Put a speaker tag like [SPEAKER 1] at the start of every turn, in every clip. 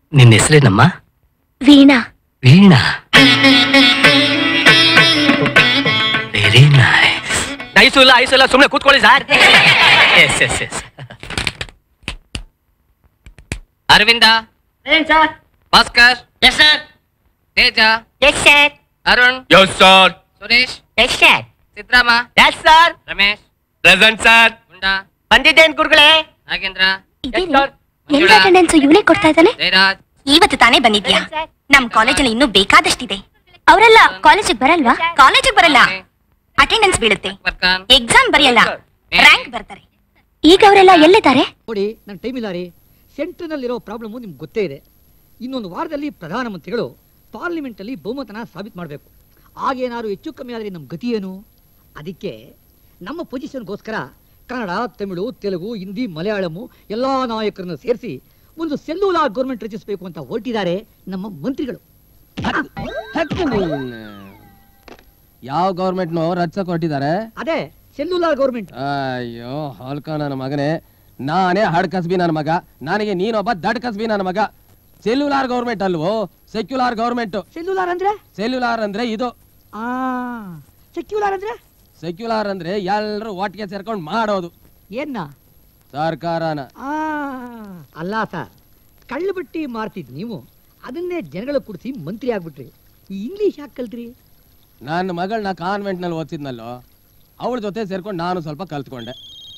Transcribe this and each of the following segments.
[SPEAKER 1] ನಿನ್ನ ಹೆಸರೇನಮ್ಮ
[SPEAKER 2] Veena
[SPEAKER 1] Veena very nice nice ಇಲ್ಲ ಐಸು ಇಲ್ಲ ಸುಮ್ಮನೆ ಕೂತ್ಕೊಳ್ಳಿ sir yes yes yes Aravinda Bhaskar
[SPEAKER 2] yes sir
[SPEAKER 1] Teja
[SPEAKER 2] yes sir
[SPEAKER 1] Arun
[SPEAKER 3] yes sir
[SPEAKER 1] Suresh
[SPEAKER 2] yes sir
[SPEAKER 1] Sidrama
[SPEAKER 2] yes sir
[SPEAKER 1] Ramesh
[SPEAKER 3] present sir
[SPEAKER 1] Gunda
[SPEAKER 2] ಬಂದಿದ್ದೇನ್ ಗುರುಗಳೇ
[SPEAKER 1] ನಾಗೇಂದ್ರ
[SPEAKER 2] ಎಲ್ಲ ಅಟೆಂಡೆನ್ಸ್ ಇವನೇ ಕೊಡ್ತಾ ಇದ್ದಾನೆ
[SPEAKER 1] ಜಯರಾಜ್
[SPEAKER 2] ಇವತ್ತು ತಾನೇ ಬಂದಿದ್ಯಾ ನಮ್ ಕಾಲೇಜಲ್ಲಿ ಇನ್ನೂ ಬೇಕಾದಷ್ಟಿದೆ ಅವರೆಲ್ಲ ಕಾಲೇಜಿಗೆ ಬರಲ್ವಾ ಕಾಲೇಜಿಗೆ ಬರಲ್ಲ ಅಟೆಂಡೆನ್ಸ್ ಬೀಳುತ್ತೆ
[SPEAKER 1] ಬರ್ಕಾನ್
[SPEAKER 2] ಎಕ್ಸಾಮ್ ಬರೆಯಲ್ಲ ರ್ಯಾಂಕ್ ಬರ್ತಾರೆ ಈಗ ಅವರೆಲ್ಲ ಎಲ್ಲಿದ್ದಾರೆ
[SPEAKER 4] ನೋಡಿ ನನ್ನ ಟೈಮ್ ಇಲ್ಲ ರೀ ಸೆಂಟ್ರನಲ್ಲಿರೋ ಪ್ರಾಬ್ಲಮ್ಮು ನಿಮ್ಗೆ ಗೊತ್ತೇ ಇದೆ ಇನ್ನೊಂದು ವಾರದಲ್ಲಿ ಪ್ರಧಾನಮಂತ್ರಿಗಳು ಪಾರ್ಲಿಮೆಂಟಲ್ಲಿ ಬಹುಮತನ ಸಾಬೀತು ಮಾಡಬೇಕು ಆಗೇನಾದ್ರು ಹೆಚ್ಚು ಕಮ್ಮಿ ಆದರೆ ನಮ್ಮ ಗತಿ ಏನು ಅದಕ್ಕೆ ನಮ್ಮ ಪೊಸಿಷನ್ಗೋಸ್ಕರ ಕನ್ನಡ ತಮಿಳು ತೆಲುಗು ಹಿಂದಿ ಮಲಯಾಳಮು ಎಲ್ಲ ನಾಯಕರನ್ನು ಸೇರಿಸಿ ಒಂದು ಸೆಲ್ಯುಲಾರ್ ಗೌರ್ಮೆಂಟ್ ರಚಿಸಬೇಕು ಅಂತ ಹೊರಟಿದ್ದಾರೆ ನಮ್ಮ ಮಂತ್ರಿಗಳು
[SPEAKER 5] ಯಾವ ಗೌರ್ಮೆಂಟ್ನು ರಚಿಸಕ್ ಹೊರಟಿದ್ದಾರೆ
[SPEAKER 4] ಅದೇ ಸೆಲ್ಯುಲಾರ್ ಗೌರ್ಮೆಂಟ್
[SPEAKER 5] ಅಯ್ಯೋ ಹಾಲ್ಕ ನನ್ನ ಮಗನೇ ನಾನೇ ಹಡ್ ಕಸ್ಬಿ ನನ್ನ ಮಗ ನನಗೆ ನೀನೊಬ್ಬ ದಡ್ ಕಸ್ಬಿ ನನ್ನ ಮಗ ಸೆಲ್ಯುಲಾರ್ ಗೌರ್ಮೆಂಟ್ ಅಲ್ವೋ ಸೆಕ್ಯುಲಾರ್ ಗೌರ್ಮೆಂಟ್
[SPEAKER 4] ಸೆಲ್ಯುಲಾರ್ ಅಂದ್ರೆ
[SPEAKER 5] ಸೆಲ್ಯುಲಾರ್ ಅಂದ್ರೆ ಇದು
[SPEAKER 4] ಆ ಸೆಕ್ಯುಲಾರ್ ಅಂದ್ರೆ
[SPEAKER 5] ಸೆಕ್ಯುಲಾರ್ ಅಂದ್ರೆ ಎಲ್ಲರೂ ಒಟ್ಟಿಗೆ ಸೇರ್ಕೊಂಡು ಮಾಡೋದು
[SPEAKER 4] ಏನ್ನ
[SPEAKER 5] ಸರ್ಕಾರನ
[SPEAKER 4] ಆ, ಅಲ್ಲ ಸರ್ ಕಳ್ಳು ಬಟ್ಟಿ ಮಾರ್ತಿದ್ ನೀವು ಅದನ್ನೇ ಜನಗಳ ಕುಡಿಸಿ ಮಂತ್ರಿ ಆಗ್ಬಿಟ್ರಿ ಈ ಇಂಗ್ಲಿಷ್ ಯಾಕೆ ಕಲ್ತ್ರಿ
[SPEAKER 5] ನನ್ನ ಮಗಳನ್ನ ಕಾನ್ವೆಂಟ್ ನಲ್ಲಿ ಓದಿಸಿದ್ನಲ್ಲೋ ಅವಳ ಜೊತೆ ಸೇರ್ಕೊಂಡು ನಾನು ಸ್ವಲ್ಪ ಕಲ್ತ್ಕೊಂಡೆ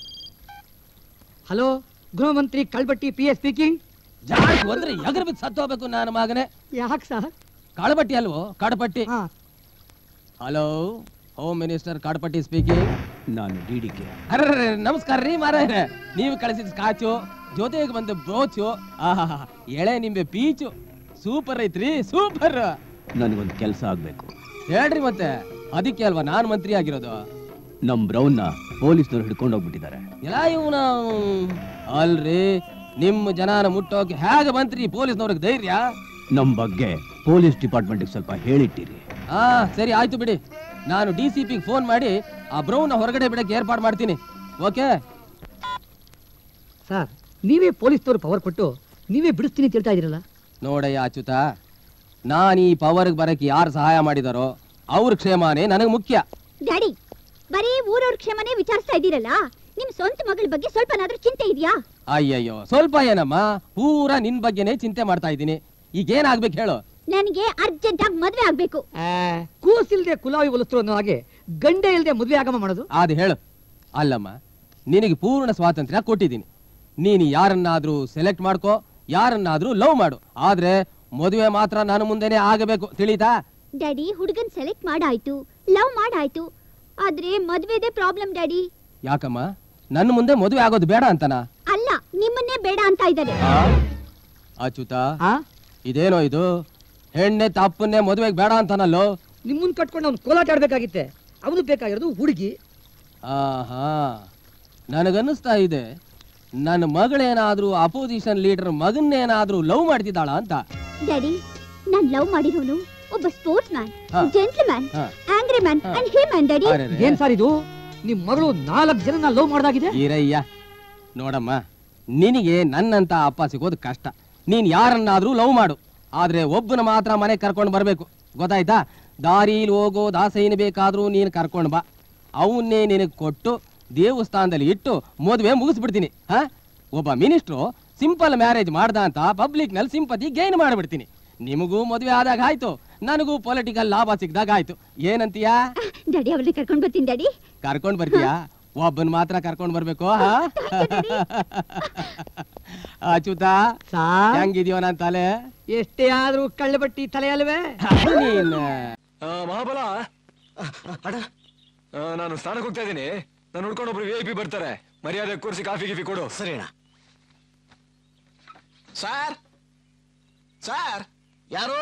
[SPEAKER 4] ಹಲೋ ಗೃಹ ಮಂತ್ರಿ ಕಳ್ಬಟ್ಟಿ ಪಿ ಎಸ್ ಸ್ಪೀಕಿಂಗ್
[SPEAKER 5] ಜಾಸ್ತಿ ಅಂದ್ರೆ ಎಗರ್ ಬಿದ್ದು ಸತ್ತೋಗ್ಬೇಕು ನನ್ನ ಮಗನೇ
[SPEAKER 4] ಯಾಕೆ ಸರ್
[SPEAKER 5] ಕಾಳಪಟ್ಟಿ ಅಲ್ವೋ ಕಾಡಪಟ್ಟಿ
[SPEAKER 4] ಹಾ
[SPEAKER 5] hello home minister Kadapatti speaking
[SPEAKER 3] ನಾನು ಡಿ ಡಿ ಕೆ
[SPEAKER 5] ಅರ್ರರ್ರೆ, ನಮಸ್ಕಾರ ರೀ ಮಾರಾಯರೆ ನೀವು ಕಳಿಸಿದ ಸ್ಕಾಚು ಜೊತೆಗೆ ಬಂದ ಬ್ರೋಚು ಆಹಾ ಎಳೆ ನಿಂಬೆ ಪೀಚು ಸೂಪರ್ ಐತ್ರಿ ಸೂಪರ್
[SPEAKER 3] ನನಗೊಂದು ಕೆಲಸ ಆಗ್ಬೇಕು
[SPEAKER 5] ಹೇಳ್ರಿ ಮತ್ತೆ ಅದಕ್ಕೆ ಅಲ್ವಾ ನಾನ್ ಮಂತ್ರಿ ಆಗಿರೋದು
[SPEAKER 3] ನಮ್ ಬ್ರೌನ್ನ ಪೊಲೀಸ್ನವ್ರು ಹಿಡ್ಕೊಂಡು ಹೋಗ್ಬಿಟ್ಟಿದ್ದಾರೆ
[SPEAKER 5] ಎಲ್ಲ ಇವನ ಅಲ್ರಿ ನಿಮ್ಮ ಜನನ ಮುಟ್ಟೋಕೆ ಹೇಗೆ ಮಂತ್ರಿ ಪೊಲೀಸ್ನವ್ರಿಗೆ ಧೈರ್ಯ
[SPEAKER 3] ನಮ್ ಬಗ್ಗೆ ಪೊಲೀಸ್ ಡಿಪಾರ್ಟ್ಮೆಂಟ್ಗೆ ಸ್ವಲ್ಪ ಹೇಳಿಟ್ಟಿರಿ
[SPEAKER 5] ಹಾ ಸರಿ ಆಯ್ತು ಬಿಡಿ ನಾನು ಡಿ ಸಿ ಪಿಗೆ ಫೋನ್ ಮಾಡಿ ಆ ಬ್ರೌನ್ ಹೊರಗಡೆ ಬಿಡಕ್ಕೆ ಏರ್ಪಾಡು ಮಾಡ್ತೀನಿ ಓಕೆ
[SPEAKER 4] ಸರ್ ನೀವೇ ಪೊಲೀಸ್ನವ್ರು ಪವರ್ ಕೊಟ್ಟು ನೀವೇ ಬಿಡಿಸ್ತೀನಿ ಅಂತ ಹೇಳ್ತಾ ಇದೀರಲ್ಲ
[SPEAKER 5] ನೋಡಯ್ಯ ಅಚ್ಯುತ ನಾನು ಈ ಪವರ್ಗೆ ಬರಕ್ಕೆ ಯಾರು ಸಹಾಯ ಮಾಡಿದಾರೋ ಅವ್ರ ಕ್ಷೇಮನೇ ನನಗೆ ಮುಖ್ಯ
[SPEAKER 6] ಡ್ಯಾಡಿ ಬರೀ ಊರವ್ರ ಕ್ಷೇಮನೇ ವಿಚಾರಿಸ್ತಾ ಇದ್ದೀರಲ್ಲ ನಿಮ್ ಸ್ವಂತ ಮಗಳ ಬಗ್ಗೆ ಸ್ವಲ್ಪನಾದ್ರೂ ಚಿಂತೆ ಇದೆಯಾ
[SPEAKER 5] ಅಯ್ಯಯ್ಯೋ ಸ್ವಲ್ಪ ಏನಮ್ಮ ಪೂರಾ ನಿನ್ ಬಗ್ಗೆನೇ ಚಿಂತೆ ಮಾಡ್ತಾ ಇದ್ದೀನಿ ಈಗೇನಾಗ್ಬೇಕು ಹೇಳು
[SPEAKER 6] ನನಗೆ ಅರ್ಜೆಂಟ್ ಆಗಿ ಮದ್ವೆ ಆಗ್ಬೇಕು
[SPEAKER 4] ಆ, ಕೂಸಿಲ್ದೆ ಕುಲಾವಿ ಒಲಿಸ್ರು ಅನ್ನೋ ಹಾಗೆ ಗಂಡೆ ಇಲ್ದೆ ಮದುವೆ ಆಗಮ ಮಾಡೋದು
[SPEAKER 5] ಅದು ಹೇಳು ಅಲ್ಲಮ್ಮ ನಿನಗೆ ಪೂರ್ಣ ಸ್ವಾತಂತ್ರ್ಯ ಕೊಟ್ಟಿದ್ದೀನಿ ನೀನು ಯಾರನ್ನಾದ್ರೂ ಸೆಲೆಕ್ಟ್ ಮಾಡ್ಕೋ ಯಾರನ್ನಾದ್ರೂ ಲವ್ ಮಾಡು ಆದ್ರೆ ಮದುವೆ ಮಾತ್ರ ನಾನು ಮುಂದೆನೆ ಆಗಬೇಕು ತಿಳಿತಾ
[SPEAKER 6] ಡ್ಯಾಡಿ ಹುಡುಗನ್ ಸೆಲೆಕ್ಟ್ ಮಾಡಾಯ್ತು ಲವ್ ಮಾಡಾಯ್ತು ಆದ್ರೆ ಮದ್ವೆದೇ ಪ್ರಾಬ್ಲಮ್ ಡ್ಯಾಡಿ
[SPEAKER 5] ಯಾಕಮ್ಮ ನನ್ನ ಮುಂದೆ ಮದುವೆ ಆಗೋದು ಬೇಡ ಅಂತನಾ
[SPEAKER 6] ಅಲ್ಲ ನಿಮ್ಮನ್ನೇ ಬೇಡ ಅಂತ ಇದ್ದಾರೆ
[SPEAKER 5] ಆ? ಅಚ್ಯುತ
[SPEAKER 4] ಆ
[SPEAKER 5] ಇದೇನೋ ಇದು ಹೆಣ್ಣೆ ತಪ್ಪನ್ನೇ ಮದುವೆಗೆ ಬೇಡ ಅಂತಾನಲ್ಲೋ
[SPEAKER 4] ನಿಮ್ಮನ್ ಕಟ್ಕೊಂಡು ಅವ್ನು ಕೋಲಾಟ ಆಡ್ಬೇಕಾಗಿತ್ತೆ ಅವನು ಬೇಕಾಗಿರೋದು ಹುಡುಗಿ
[SPEAKER 5] ಆಹಾ ನನಗನ್ನಿಸ್ತಾ ಇದೆ ನನ್ನ ಮಗಳೇನಾದ್ರೂ ಅಪೋಸಿಷನ್ ಲೀಡರ್ ಮಗನ್ನೇನಾದ್ರೂ ಲವ್ ಮಾಡ್ತಿದ್ದಾಳ ಅಂತ
[SPEAKER 6] ಡ್ಯಾಡಿ ನಾನ್ ಲವ್ ಮಾಡಿರೋನು ಒಬ್ಬ ಸ್ಪೋರ್ಟ್ಸ್ ಮ್ಯಾನ್
[SPEAKER 5] ಹಾ.
[SPEAKER 6] ಜೆಂಟ್ಲ್ಮ್ಯಾನ್
[SPEAKER 5] ಹಾ.
[SPEAKER 6] ಆಂಗ್ರಿ ಮ್ಯಾನ್
[SPEAKER 5] ಹಾ.
[SPEAKER 6] ಅಂಡ್ ಹೇ ಮ್ಯಾನ್ ಡ್ಯಾಡಿ
[SPEAKER 5] ಅರೆರೆ.
[SPEAKER 4] ಏನ್ ಸರ್ ಇದು ನಿಮ್ ಮಗಳು ನಾಲ್ಕು ಜನ ಲವ್ ಮಾಡ್ದಾಗಿದೆ
[SPEAKER 5] ಈರಯ್ಯ ನೋಡಮ್ಮ ನಿನಗೆ ನನ್ನಂತ ಅಪ್ಪ ಸಿಗೋದು ಕಷ್ಟ ನೀನ್ ಯಾರನ್ನಾದ್ರೂ ಲವ್ ಮಾಡು ಆದ್ರೆ ಒಬ್ಬನ ಮಾತ್ರ ಮನೆ ಕರ್ಕೊಂಡು ಬರ್ಬೇಕು ಗೊತ್ತಾಯ್ತಾ ದಾರಿಲಿ ಹೋಗೋ ದಾಸೈನ ಬೇಕಾದ್ರೂ ನೀನು ಕರ್ಕೊಂಡು ಬಾ ಅವನ್ನೇ ನಿನಗೆ ಕೊಟ್ಟು ದೇವಸ್ಥಾನದಲ್ಲಿ ಇಟ್ಟು ಮದುವೆ ಮುಗಿಸ್ಬಿಡ್ತೀನಿ ಹಾ ಒಬ್ಬ ಮಿನಿಸ್ಟ್ರು ಸಿಂಪಲ್ ಮ್ಯಾರೇಜ್ ಮಾಡ್ದ ಅಂತ ಪಬ್ಲಿಕ್ ನಲ್ಲಿ ಸಿಂಪತಿ ಗೇನ್ ಮಾಡ್ಬಿಡ್ತೀನಿ ನಿಮಗೂ ಮದುವೆ ಆದಾಗ ಆಯ್ತು ನನಗೂ ಪೊಲಿಟಿಕಲ್ ಲಾಭ ಸಿಕ್ದಾಗ ಆಯ್ತು ಏನಂತೀಯಾ
[SPEAKER 6] ಡ್ಯಾಡಿ ಅವಳನ್ನ ಕರ್ಕೊಂಡ್ ಬರ್ತೀನಿ ಡ್ಯಾಡಿ
[SPEAKER 5] ಕರ್ಕೊಂಡ್ ಬರ್ತೀಯಾ ಒಬ್ಬನ್ ಮಾತ್ರ ಕರ್ಕೊಂಡ್ ಬರ್ಬೇಕು ಹಾ? ಅಚ್ಯುತ
[SPEAKER 4] ಸಾರ್
[SPEAKER 5] ಹೆಂಗಿದ್ಯೋ ನನ್ ತಲೆ
[SPEAKER 4] ಎಷ್ಟೇ ಆದ್ರೂ ಕಳ್ಳಬಟ್ಟಿ ತಲೆ ಅಲ್ವೇ
[SPEAKER 5] ನೀನ್
[SPEAKER 7] ಮಹಾಬಲ ಅಡ ಆ, ನಾನು ಸ್ನಾನಕ್ಕೆ ಹೋಗ್ತಾ ಇದ್ದೀನಿ ನಾನು ಹುಡ್ಕೊಂಡು ಒಬ್ರು ವಿ ಐ ಪಿ ಬರ್ತಾರೆ ಮರ್ಯಾದೆ ಕೂರಿಸಿ ಕಾಫಿ ಗಿಫಿ ಕೊಡು ಸರಿ
[SPEAKER 8] ಸರ್ ಸರ್ ಯಾರು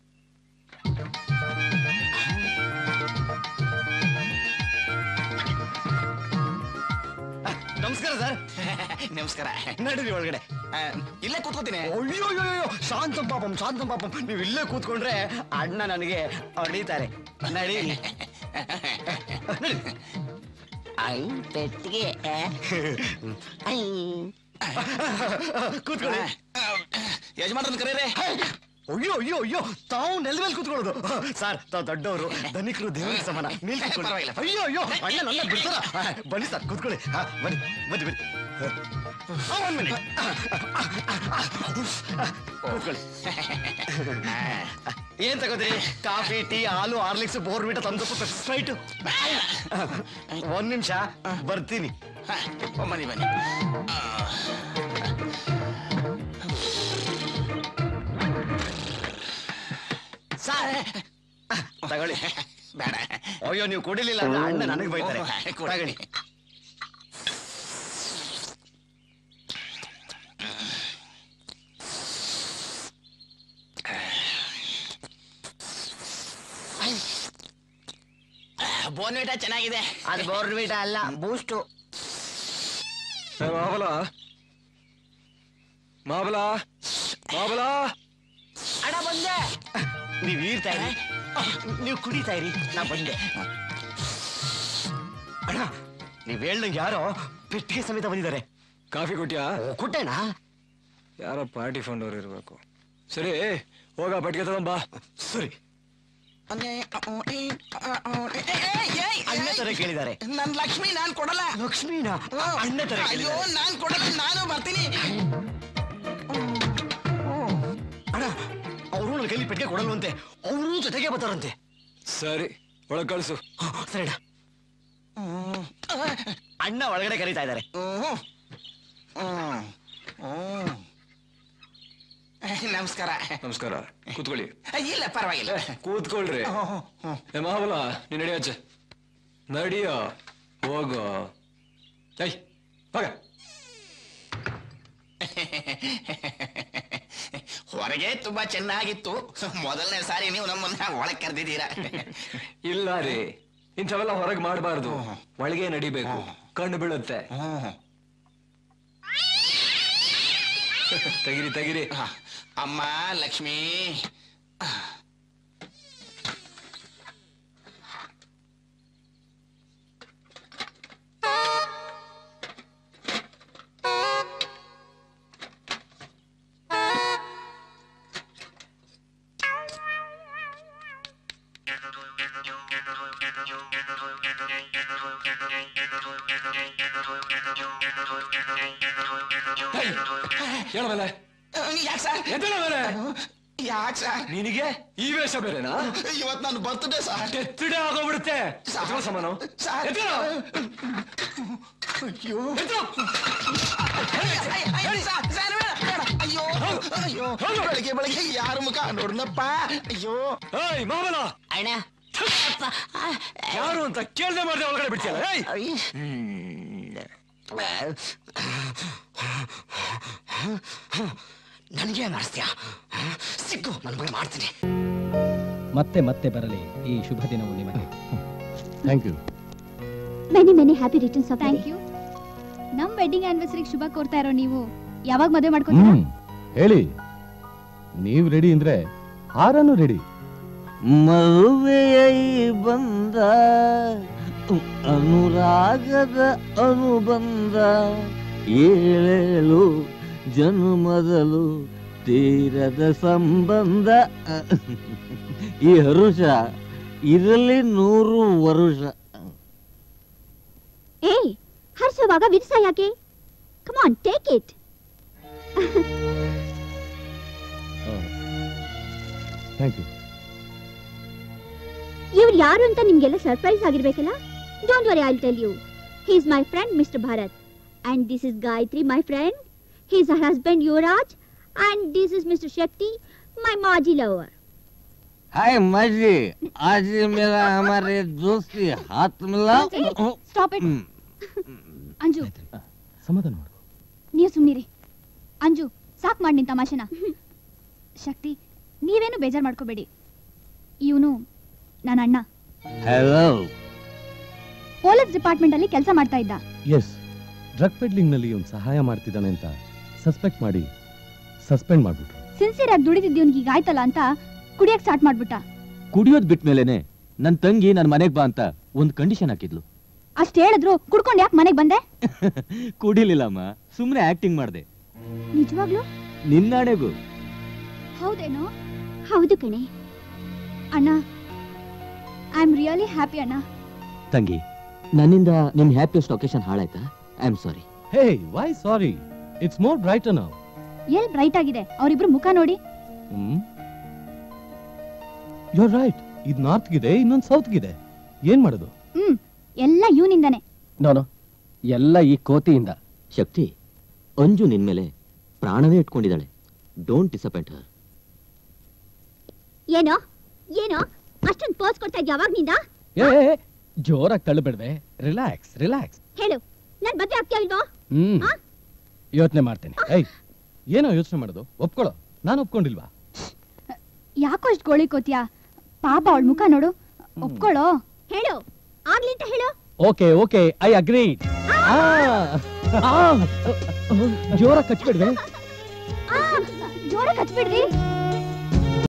[SPEAKER 8] ನಮಸ್ಕಾರ ಸರ್ ನಮಸ್ಕಾರ ನಡೀರಿ ಒಳಗಡೆ ಆ, ಇಲ್ಲೇ ಕೂತ್ಕೋತೀನಿ ಅಯ್ಯೋ ಅಯ್ಯೋ ಅಯ್ಯೋ ಶಾಂತಂ ಪಾಪಂ ಶಾಂತಂ ಪಾಪಂ ನೀವು ಇಲ್ಲೇ ಕೂತ್ಕೊಂಡ್ರೆ ಅಣ್ಣ ನನಗೆ ಹೊಡಿತಾರೆ ನಡಿ ನಡಿ. ಐ ಪೆಟ್ಟಿಗೆ ಐ ಕೂತ್ಕೊಳ್ಳಿ ಯಜಮಾನ್ರನ್ನ ಕರೀರಿ ಅಯ್ಯೋ ಅಯ್ಯೋ ಅಯ್ಯೋ ತಾವು ನೆಲದ ಮೇಲೆ ಕೂತ್ಕೊಳ್ಳೋದು ಸರ್ ತಾವು ದೊಡ್ಡವರು ಧನಿಕರು ದೇವರಿಗೆ ಸಮಾನ ಮೇಲ್ ಕೂತ್ಕೊಳ್ಳಿ.
[SPEAKER 9] ಪರವಾಗಿಲ್ಲ.
[SPEAKER 8] ಅಯ್ಯೋ ಅಯ್ಯೋ ಅಣ್ಣ ನನ್ನ ಬಿಡ್ತಾರ ಆ, ಬನ್ನಿ ಸರ್ ಕೂತ್ಕೊಳ್ಳಿ ಆ, ಬನ್ನಿ ಬನ್ನಿ ಬನ್ನಿ ಒನ್ ಮಿನಿಟ್ ಕೂತ್ಕೊಳ್ಳಿ ಏನ್ ತಗೋತೀರಿ ಕಾಫಿ ಟೀ ಹಾಲು ಹಾರ್ಲಿಕ್ಸ್ ಬೋರ್ಬಿಟ ತಂದು ಸ್ಟ್ರೈಟ್ ಒಂದ್ ನಿಮಿಷ ಬರ್ತೀನಿ
[SPEAKER 9] ಬನ್ನಿ ಬನ್ನಿ
[SPEAKER 8] ಸರ್ ತಗೊಳ್ಳಿ
[SPEAKER 9] ಬೇಡ
[SPEAKER 8] ಅಯ್ಯೋ ನೀವು ಕುಡಿಲಿಲ್ಲ ಅಂದ್ರೆ ಅಣ್ಣ ನನಗೆ ಬೈತಾರೆ
[SPEAKER 9] ಕೊಡಿ.
[SPEAKER 8] ತಗೊಳ್ಳಿ
[SPEAKER 9] ಬೋನ್ವಿಟ ಚೆನ್ನಾಗಿದೆ
[SPEAKER 8] ಅದು ಬೋರ್ಬಿಟ ಅಲ್ಲ ಬೂಸ್ಟು
[SPEAKER 7] ಏ, ಮಾಬಲ ಮಾಬಲ ಮಾಬಲ
[SPEAKER 8] ಅಣ್ಣ ಬಂದೆ ನೀವ್ ಈರ್ತಾ ಇರಿ ನೀವು ಕುಡಿತಾ ಇರಿ ನಾ ಬಂದೆ ಅಣ್ಣ ನೀವ್ ಹೇಳ್ದಂಗೆ ಯಾರೋ ಪೆಟ್ಟಿಗೆ ಸಮೇತ ಬಂದಿದ್ದಾರೆ
[SPEAKER 7] ಕಾಫಿ ಕೊಟ್ಯಾ
[SPEAKER 8] ಕೊಟ್ಟೆನಾ
[SPEAKER 7] ಯಾರೋ ಪಾರ್ಟಿ ಫಂಡ್ ಅವ್ರು ಇರ್ಬೇಕು ಸರಿ ಹೋಗ ಪಟ್ಗೆ ತಗೊಂಬಾ
[SPEAKER 8] ಸರಿ ಅಣ್ಣ ತರ ಕೇಳಿದ್ದಾರೆ
[SPEAKER 9] ನನ್ ಲಕ್ಷ್ಮಿ ನಾನ್ ಕೊಡಲ್ಲ
[SPEAKER 8] ಲಕ್ಷ್ಮೀನ ಅಣ್ಣ ತರ
[SPEAKER 9] ಅಯ್ಯೋ
[SPEAKER 8] ಕೇಳಿದ್ದಾರೆ
[SPEAKER 9] ನಾನ್ ಕೊಡಲ್ಲ ನಾನು ಬರ್ತೀನಿ
[SPEAKER 8] ಅಣ್ಣ ಅವರು ನನ್ನ ಕೈಲಿ ಪೆಟ್ಟಿಗೆ ಕೊಡಲ್ವಂತೆ ಅವರು ಜೊತೆಗೆ ಬರ್ತಾರಂತೆ
[SPEAKER 7] ಸರಿ ಒಳಗ್ ಕಳ್ಸು
[SPEAKER 8] ಸರಿ ಅಣ್ಣ ಅಣ್ಣ ಒಳಗಡೆ ಕರೀತಾ ಇದ್ದಾರೆ
[SPEAKER 9] ಹ್ಮ್. ಹ್ಮ್. ಹ್ಮ್. ನಮಸ್ಕಾರ
[SPEAKER 7] ನಮಸ್ಕಾರ ಕೂತ್ಕೊಳ್ಳಿ
[SPEAKER 9] ಇಲ್ಲ ಪರವಾಗಿಲ್ಲ
[SPEAKER 7] ಏ, ಕೂತ್ಕೊಳ್ರಿ ಏ ಮಾವಲ ನೀನ್ ನಡಿಯಾಚೆ ನಡಿಯೋ ಹೋಗೋ ಐ ಹೋಗ
[SPEAKER 9] ಹೊರಗೆ ತುಂಬಾ ಚೆನ್ನಾಗಿತ್ತು ಮೊದಲನೇ ಸಾರಿ ನೀವು ನಮ್ಮನ್ನ ಒಳಗ್ ಕರೆದಿದ್ದೀರಾ
[SPEAKER 7] ಇಲ್ಲ ರೀ ಇಂಥವೆಲ್ಲ ಹೊರಗೆ ಮಾಡಬಾರ್ದು ಒಳಗೆ ನಡಿಬೇಕು ಕಣ್ಣು ಬೀಳುತ್ತೆ ತೆಗಿರಿ ತೆಗಿರಿ
[SPEAKER 9] ಅಮ್ಮ ಲಕ್ಷ್ಮಿ
[SPEAKER 7] ಹೇಳಮೇಲೆ
[SPEAKER 9] ಯಾಕೆ ಸರ್
[SPEAKER 7] ಎದ್ದೇಳ ಮೇಲೆ
[SPEAKER 9] ಯಾಕೆ ಸರ್
[SPEAKER 7] ನಿನಗೆ ಈ ವೇಷ ಬೇರೆನಾ
[SPEAKER 9] ಇವತ್ ನನ್ನ ಬರ್ತ್ಡೇ ಸರ್
[SPEAKER 7] ಎತ್ತಿಡೆ ಆಗೋಗ್ಬಿಡುತ್ತೆ ಎತ್ಕೊಳ್ಳೋ ಸಾಮಾನು
[SPEAKER 9] ಸರ್
[SPEAKER 7] ಎತ್ಕೊಳ್ಳೋ.
[SPEAKER 9] ಅಯ್ಯೋ
[SPEAKER 7] ಎತ್ಕೊಳ್ಳೋ.
[SPEAKER 9] ಅಯ್ಯ, ಅಯ್ಯ, ಸರ್, ಸರ್, ಬೇಡ, ಬೇಡ. ಅಯ್ಯೋ ಅಯ್ಯೋ ಬೆಳಿಗ್ಗೆ ಬೆಳಿಗ್ಗೆ ಯಾರ ಮುಖ ನೋಡ್ನಪ್ಪ ಅಯ್ಯೋ
[SPEAKER 7] ಏಯ್ ಮಾಮಲ
[SPEAKER 8] ಅಣ್ಣ
[SPEAKER 7] ಯಾರು ಅಂತ ಕೇಳ್ದೆ ಮಾಡ್ದೆ ಒಳಗಡೆ ಬಿಡ್ತೀಯಲ್ಲ ಏಯ್
[SPEAKER 8] ನನಗೆ ಮಾಡಿಸ್ತೀಯಾ ಸಿಕ್ಕು ನನ್ನ ಬಗ್ಗೆ ಮಾಡ್ತೀನಿ
[SPEAKER 5] ಮತ್ತೆ ಮತ್ತೆ ಬರಲಿ ಈ ಶುಭ ದಿನವು ನಿಮಗೆ
[SPEAKER 3] thank you
[SPEAKER 6] many many happy returns of
[SPEAKER 2] thank you ನಮ್ ವೆಡ್ಡಿಂಗ್ ಆನಿವರ್ಸರಿಗೆ ಶುಭ ಕೋರ್ತಾ ಇರೋ ನೀವು ಯಾವಾಗ ಮದುವೆ ಮಾಡ್ಕೊತೀರಾ
[SPEAKER 3] ಹ್ಮ್ ಹೇಳಿ ನೀವ್ ರೆಡಿ ಅಂದ್ರೆ ಹಾರನು ರೆಡಿ
[SPEAKER 10] ಮರುವೆಯೈ ಬಂದ ಅನುರಾಗದ ಅನುಬಂಧ ಏಳೇಳು ಜನ್ಮದಲು ತೀರದ ಸಂಬಂಧ ಈ ಹರುಷ ಇರಲಿ ನೂರು ವರುಷ
[SPEAKER 6] ಏಯ್ ಹರ್ಷವಾಗ ವಿರಸ ಯಾಕೆ come on take it
[SPEAKER 3] thank you
[SPEAKER 6] ಇವ್ರು ಯಾರು ಅಂತ ನಿಮ್ಗೆಲ್ಲ ಸರ್ಪ್ರೈಸ್ ಆಗಿರ್ಬೇಕಲ್ಲ don't worry I tell you he is my friend mister Bharat and this is Gayatri my friend he is her husband Yuvaraj and this is mister Shakti my ಮಾಜಿ lover
[SPEAKER 10] हाय माजी आज मेरा हमारे दोस्ती हाथ मिला
[SPEAKER 2] ಸ್ಟಾಪ್ ಇಟ್ ಅಂಜು
[SPEAKER 3] ಸಮಾಧಾನ ಮಾಡು
[SPEAKER 2] ನೀವು ಸುಮ್ಮನಿರಿ ಅಂಜು ಸಾಕ್ ಮಾಡಿ ನಿನ್ ತಮಾಷೆನ ಶಕ್ತಿ ನೀವೇನು ಬೇಜಾರ್ ಮಾಡ್ಕೋಬೇಡಿ ಇವನು ನನ್ನ ಅಣ್ಣ
[SPEAKER 10] हेलो
[SPEAKER 2] ಪೊಲೀಸ್ ಡಿಪಾರ್ಟ್ಮೆಂಟ್ ಅಲ್ಲಿ ಕೆಲಸ ಮಾಡ್ತಾ ಇದ್ದ
[SPEAKER 3] ಎಸ್ ಡ್ರಗ್ ಪೆಡ್ಲಿಂಗ್ ನಲ್ಲಿ ಒಂದು ಸಹಾಯ ಮಾಡ್ತಿದ್ದಾನೆ ಅಂತ ಸಸ್ಪೆಕ್ಟ್ ಮಾಡಿ ಸಸ್ಪೆಂಡ್ ಮಾಡ್ಬಿಟ್ರು
[SPEAKER 2] ಸಿನ್ಸಿಯರ್ ಆಗಿ ದುಡಿದಿದ್ದವನಿಗೆ ಈಗ ಆಯ್ತಲ್ಲ ಅಂತ ಕುಡಿಯಕ್ ಸ್ಟಾರ್ಟ್ ಮಾಡ್ಬಿಟ್ಟ
[SPEAKER 10] ಕುಡಿಯೋದ್ ಬಿಟ್ಮೇಲೆನೆ ನನ್ ತಂಗಿ ನನ್ ಮನೆಗ್ ಬಾ ಅಂತ ಒಂದ್ ಕಂಡೀಷನ್ ಹಾಕಿದ್ಲು
[SPEAKER 2] ಅಷ್ಟ್ ಹೇಳಿದ್ರು ಕುಡ್ಕೊಂಡು ಯಾಕೆ ಮನೆಗೆ ಬಂದೆ
[SPEAKER 10] ಕುಡಿಲಿಲ್ಲಮ್ಮ ಸುಮ್ನೆ ಆಕ್ಟಿಂಗ್ ಮಾಡ್ದೆ
[SPEAKER 2] ನಿಜವಾಗ್ಲೂ
[SPEAKER 10] ನಿನ್ನಾಣೆಗೂ
[SPEAKER 2] ಹೌದೇನೋ
[SPEAKER 6] ಹೌದು ಕಣೆ
[SPEAKER 2] ಅಣ್ಣ ಐ ಆಮ್ ರಿಯಲಿ ಹ್ಯಾಪಿ ಅಣ್ಣ
[SPEAKER 11] ತಂಗಿ ನನ್ನಿಂದ ನಿಮ್ ಹ್ಯಾಪಿಯೆಸ್ಟ್ ಒಕೇಶನ್ ಹಾಳಾಯ್ತಾ I am sorry
[SPEAKER 3] hey why sorry it's more bright now
[SPEAKER 2] ಎಲ್ ಬ್ರೈಟ್ ಆಗಿದೆ ಅವರಿಬ್ರು ಮುಖ ನೋಡಿ
[SPEAKER 3] ಹ್ಮ್ ಯು ರೈಟ್ ಇದು ನಾರ್ತ್ಗಿದೆ ಇನ್ನೊಂದು ಸೌತ್ಗಿದೆ ಏನ್ ಮಾಡೋದು
[SPEAKER 2] ಹ್ಮ್ ಎಲ್ಲ ಇವನಿಂದಾನೆ
[SPEAKER 5] ನೋನು ಎಲ್ಲ ಈ ಕೋತಿಯಿಂದ
[SPEAKER 11] ಶಕ್ತಿ ಅಂಜು ನಿನ್ಮೇಲೆ ಪ್ರಾಣವೇ ಇಟ್ಕೊಂಡಿದ್ದಾಳೆ ಡೋಂಟ್ ಡಿಸಪಾಯಿಂಟ್ ಹರ್
[SPEAKER 6] ಏನೋ ಏನೋ ಅಷ್ಟೊಂದು ಪೋಸ್ ಕೊಡ್ತಾ ಇದ್ಯಾ ಅವಾಗ್ನಿಂದ
[SPEAKER 5] ಏ ಜೋರಾಗಿ ತಳ್ಳಬೇಡ್ವೆ ರಿಲ್ಯಾಕ್ಸ್ ರಿಲ್ಯಾಕ್ಸ್
[SPEAKER 6] ಹೇಳು ನನ್ ಮದ್ವೆ ಆಗ್ತೀಯ ಇಲ್ವೋ
[SPEAKER 5] ಹ್ಮ್
[SPEAKER 6] ಆ?
[SPEAKER 5] ಯೋಚನೆ ಮಾಡ್ತೇನೆ
[SPEAKER 3] ಏಯ್ ಏನೋ ಯೋಚನೆ ಮಾಡೋದು ಒಪ್ಕೊಳ್ಳೋ ನಾನು ಒಪ್ಕೊಂಡಿಲ್ವಾ
[SPEAKER 2] ಯಾಕೋ ಇಷ್ಟು ಗೋಳಿಕೋತಿಯಾ ಪಾಪ ಅವಳ ಮುಖ ನೋಡು ಒಪ್ಕೊಳ್ಳೋ
[SPEAKER 6] ಹೇಳು ಆಗ್ಲಿ ಅಂತ ಹೇಳು
[SPEAKER 5] ಓಕೆ ಓಕೆ ಐ ಅಗ್ರಿ
[SPEAKER 3] ಜೋರ ಕಚ್ಬಿಡ್ವೆ
[SPEAKER 2] ಜೋರ ಕಚ್ಬಿಡ್ರಿ